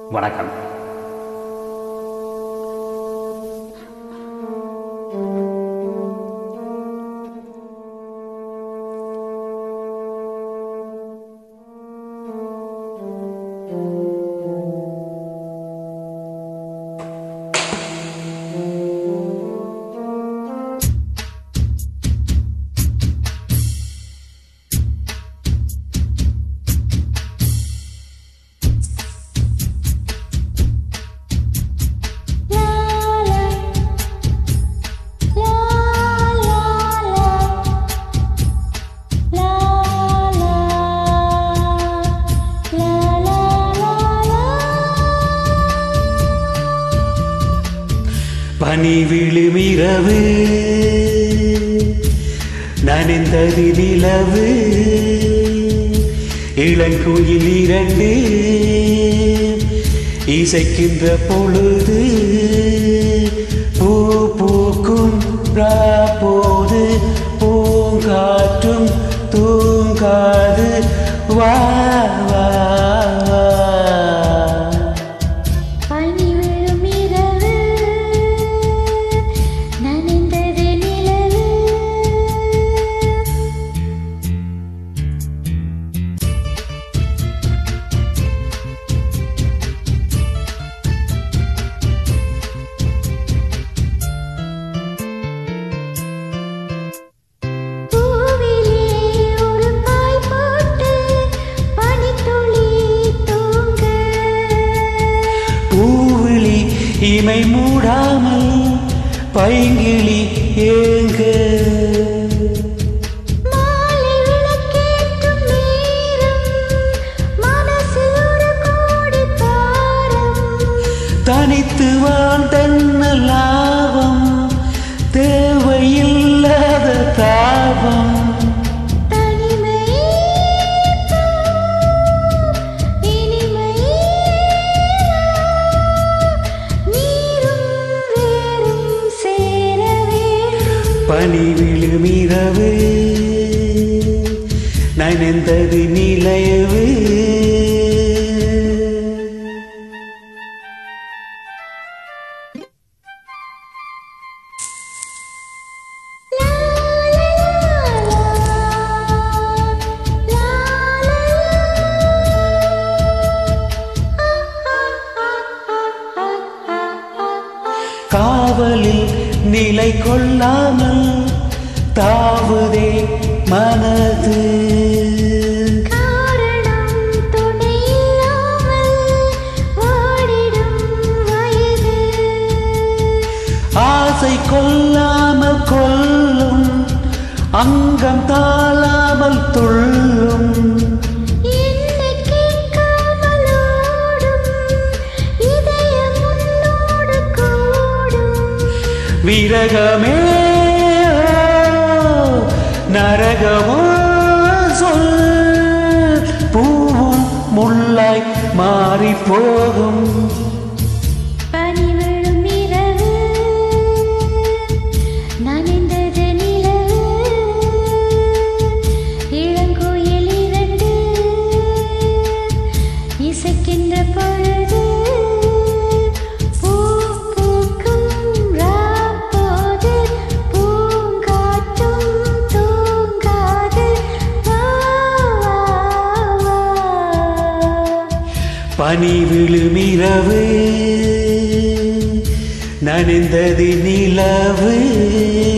வணக்கம் பனி விழுமிரவு நனைந்தது நிலவு இளங்குயில் இரண்டு இசைக்கின்ற பொழுது பூ பூக்கும் போது பூங்காற்றும் தூங்காது வா வா வா பனி விழும் இரவு நனைந்தது நிலவு பூவிலே ஒரு பாய் போட்டு பனித்துளி தூங்க பூவிழி இமை மூடாமல் பைங்கிளி ஏங்க மாலை விளக்கேற்றும் நேரம் மனசில் ஒரு கோடி பாரம் தனித்து வாழ்ந்த லாபம் தேவையில்லாத தாபம் தனிமை இனிமை நீரும் வேறும் சேர வேண்டும் பனி விழுமிரவு நனைந்தது நிலையவு லா லா லா லா காவலில் நிலை கொள்ளாமல் தாவுதே மனது காரணம் துணையில்லாமல் ஓடிடும் வயது ஆசை கொல்லாமல் கொல்லும் அங்கம் தாழாமல் துள்ளும் என்னை கேட்காமல் ஓடும் இதயம் உன்னோடு கூடும் விரகமே நரகமோ சொல் பூவும் முள்ளாய் மாறி போகும் பனி விழும் இரவு நனைந்தது நிலவு இளங்குயில் இரண்டு இசைக்கின்ற பொழுது பூ பூக்கும் ராப்போது பூங்காற்றும் தூங்காது வா வா வா பனி விழுமிரவு நனைந்தது நிலவு